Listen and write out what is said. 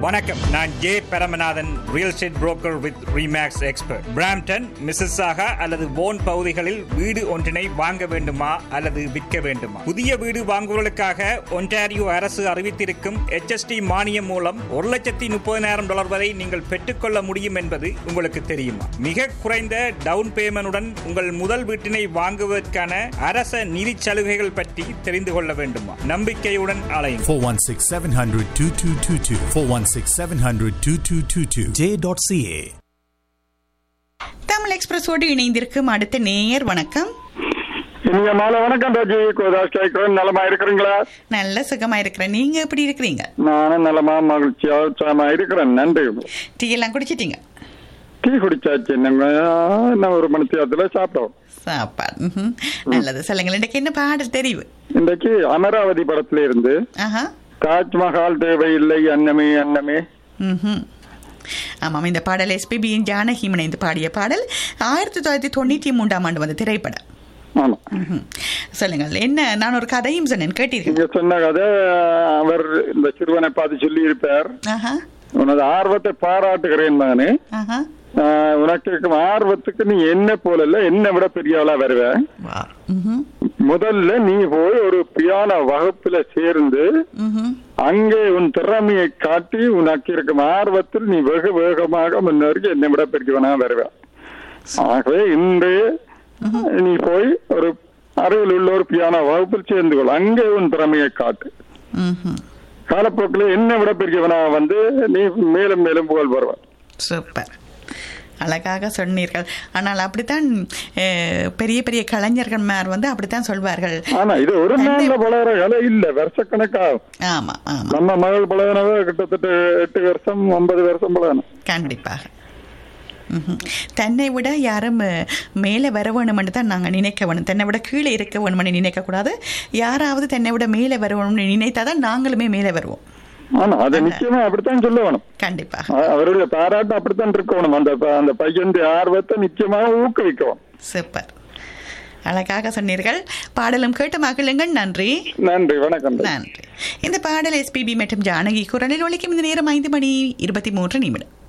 வணக்கம் நான் J Paramanathan real estate broker with Remax expert Brampton Mississauga அல்லது போன் பகுதிகளில் வீடு ஒன்றினை வாங்க வேண்டுமா அல்லது விற்க வேண்டுமா புதிய வீடு வாங்குவதற்காக ஒன்டாரியோ அரசு அறிவித்திருக்கும் HST மானியம் மூலம் ஒரு லட்சத்தி முப்பதினாயிரம் டாலர் வரை நீங்கள் பெற்றுக்கொள்ள முடியும் என்பது உங்களுக்கு தெரியுமா மிக குறைந்த டவுன் பேமெண்டுடன் உங்கள் முதல் வீட்டினை வாங்குவதற்கான அரச நிதி சலுகைகள் பற்றி தெரிந்து கொள்ள வேண்டுமா நம்பிக்கையுடன் அலையும் 416 700 2222. 416 700 2222. J.ca. தமிழ் எக்ஸ்பிரஸோடு இணைந்திருக்கும் அடுத்த நேயர் வணக்கம் நீங்க மாலை வணக்கம் ராஜி கோதாஸ் கேட்கிறேன் நலமா இருக்கிறீங்களா நல்ல சுகமா இருக்கிறேன் நீங்க எப்படி இருக்கிறீங்க நானும் நலமா மகிழ்ச்சியா உற்சாகமா இருக்கிறேன் நன்றி டீ எல்லாம் குடிச்சிட்டீங்க டீ குடிச்சாச்சு நம்ம இன்னும் ஒரு மணி தேரத்துல சாப்பிட்டோம் சாப்பாடு ம்ஹும். நல்லது சொல்லுங்கள் இன்றைக்கு என்ன பாடல் தெரிவு இன்றைக்கு அமராவதி படத்துல இருந்து ஆஹா தாஜ்மஹால் தேவையில்லை அன்னமே அன்னமே ம்ஹும். ஆமாம் இந்த பாடல் எஸ்பிபியின் ஜானகி இணைந்து பாடிய பாடல் ஆயிரத்தி தொள்ளாயிரத்தி தொண்ணூற்றி மூன்றாம் ஆண்டு வந்த திரைப்படம் ஆமா ம்ஹும். சொல்லுங்கள் என்ன நான் ஒரு கதையும் சொன்னேன் கேட்டீர்கள் நீங்க சொன்ன கதை அவர் இந்த சிறுவனை பார்த்து சொல்லி இருப்பார் ஆஹா உனது ஆர்வத்தை பாராட்டுகிறேன் நானு ஆஹா ஆஹ், உனக்கு இருக்கும் ஆர்வத்துக்கு நீ என்ன போல இல்ல என்ன விட பெரியவளா வருவேன் வா ம்ஹும். முதல்ல நீ போய் ஒரு பியானோ வகுப்புல சேர்ந்து ம்ஹும். அங்கே உன் திறமையை காட்டி உனக்கு இருக்கும் ஆர்வத்தில் நீ வெகு வேகமாக முன்னேறி என்னை விட பெரியவனா வருவேன் ஆகவே இன்று நீ போய் ஒரு அருகில் உள்ள ஒரு பியானோ வகுப்பில் சேர்ந்து கொள் அங்கே உன் திறமையை காட்டு ம்ஹும். காலப்போக்கில் என்னை விட பெரியவனா வந்து நீ மேலும் மேலும் புகழ் வருவான் சூப்பர் அழகாக சொன்னீர்கள் ஆனால் அப்படித்தான் அஹ், பெரிய பெரிய கலைஞர்கள் மேர் வந்து அப்படித்தான் சொல்வார்கள் ஆனா இது ஒரு நாள்ல பலர கலை இல்ல வருஷக்கணக்காகும் ஆமா ஆமா நம்ம மகள் பழகினவ கிட்டத்தட்ட எட்டு வருஷம் ஒன்பது வருஷம் பழகணும் கண்டிப்பாக ம்ஹும். தன்னை விட யாரும் அஹ், மேலே வர வேணும்னு தான் நாங்கள் நினைக்க வேணும் தன்னை விட கீழே இருக்க வேணும்னு நினைக்கக்கூடாது யாராவது தன்னை விட மேலே வர வேணும்னு நினைத்தா தான் நாங்களுமே மேலே வருவோம் ஆமா அதை நிச்சயமா அப்படித்தான் சொல்ல வேணும் கண்டிப்பாக அ- அவருடைய பாராட்டு அப்படித்தான் இருக்கணும் அந்த ப- அந்த பையனுடைய ஆர்வத்தை நிச்சயமாக ஊக்குவிக்கணும் சூப்பர் அழகாக சொன்னீர்கள் பாடலும் கேட்டு மகிழுங்கள் நன்றி நன்றி வணக்கம் நன்றி இந்த பாடல் எஸ்பிபி மற்றும் ஜானகி குரலில் ஒலிக்கும் இந்த நேரம் ஐந்து மணி இருபத்தி மூன்று நிமிடம்